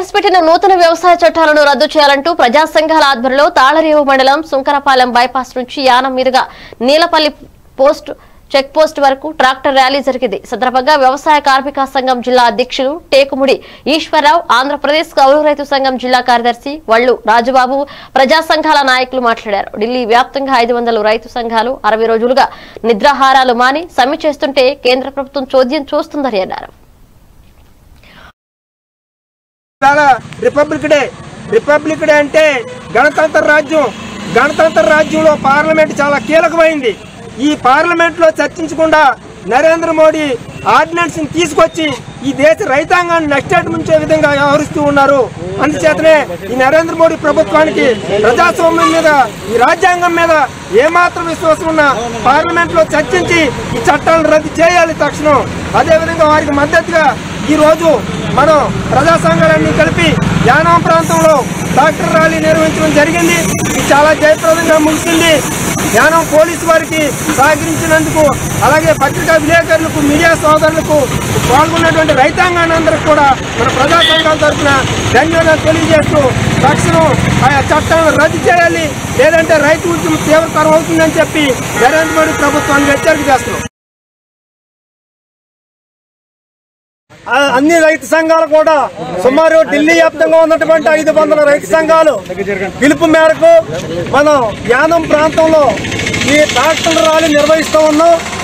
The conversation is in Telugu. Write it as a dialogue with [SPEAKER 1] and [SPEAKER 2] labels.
[SPEAKER 1] ప్రవేశపెట్టిన నూతన వ్యవసాయ చట్టాలను రద్దు చేయాలంటూ ప్రజా సంఘాల ఆధ్వర్యంలో తాళరేవు మండలం సుంకరపాలెం బైపాస్ నుంచి యానం మీదుగా నీలపల్లి పోస్ట్ చెక్ పోస్ట్ వరకు ట్రాక్టర్ ర్యాలీ జరిగింది ఈ సందర్భంగా వ్యవసాయ కార్మిక సంఘం జిల్లా అధ్యక్షులు టేకుముడి ఈశ్వరరావు ఆంధ్రప్రదేశ్ కౌలు రైతు సంఘం జిల్లా కార్యదర్శి వళ్ళు రాజుబాబు ప్రజా సంఘాల నాయకులు మాట్లాడారు ఢిల్లీ వ్యాప్తంగా ఐదు వందల రైతు సంఘాలు అరవై రోజులుగా నిద్రాహారాలు మాని సమ్మె చేస్తుంటే కేంద్ర ప్రభుత్వం చోద్యం చూస్తుందని అన్నారు
[SPEAKER 2] ఇవాళ రిపబ్లిక్ డే రిపబ్లిక్ డే అంటే గణతంత్ర రాజ్యం గణతంత్ర రాజ్యంలో పార్లమెంట్ చాలా కీలకమైంది ఈ పార్లమెంట్ లో చర్చించకుండా నరేంద్ర మోడీ ఆర్డినెన్స్ తీసుకొచ్చి ఈ దేశ రైతాంగాన్ని నష్టేట ముంచే విధంగా వ్యవహరిస్తూ ఉన్నారు అందుచేతనే ఈ నరేంద్ర మోడీ ప్రభుత్వానికి ప్రజాస్వామ్యం మీద ఈ రాజ్యాంగం మీద ఏమాత్రం విశ్వాసం ఉన్నా పార్లమెంట్ లో చర్చించి ఈ చట్టాలను రద్దు చేయాలి తక్షణం అదేవిధంగా వారికి మద్దతుగా ఈ రోజు మనం ప్రజా సంఘాలన్నీ కలిపి యానాం ప్రాంతంలో డాక్టర్ ర్యాలీ నిర్వహించడం జరిగింది ఇది చాలా జయప్రదంగా ముగిసింది యానం పోలీసు వారికి సహకరించినందుకు అలాగే పత్రికా విలేకరులకు మీడియా సోదరులకు పాల్గొన్నటువంటి రైతాంగాన్ని అందరికి కూడా మన ప్రజా సంఘాల తరఫున ధన్యవాదాలు తెలియజేస్తూ తక్షణం ఆయా చట్టాలను రద్దు చేయాలి లేదంటే రైతు ఉద్యమం తీవ్రతరం అవుతుందని చెప్పి నరేంద్ర మోడీ ప్రభుత్వానికి హెచ్చరిక చేస్తున్నాం
[SPEAKER 3] ఆ అన్ని రైతు సంఘాలు కూడా సుమారు ఢిల్లీ వ్యాప్తంగా ఉన్నటువంటి ఐదు వందల రైతు సంఘాలు పిలుపు మేరకు మనం యానం ప్రాంతంలో ఈ ట్రాక్టర్ ర్యాలీ నిర్వహిస్తూ ఉన్నాం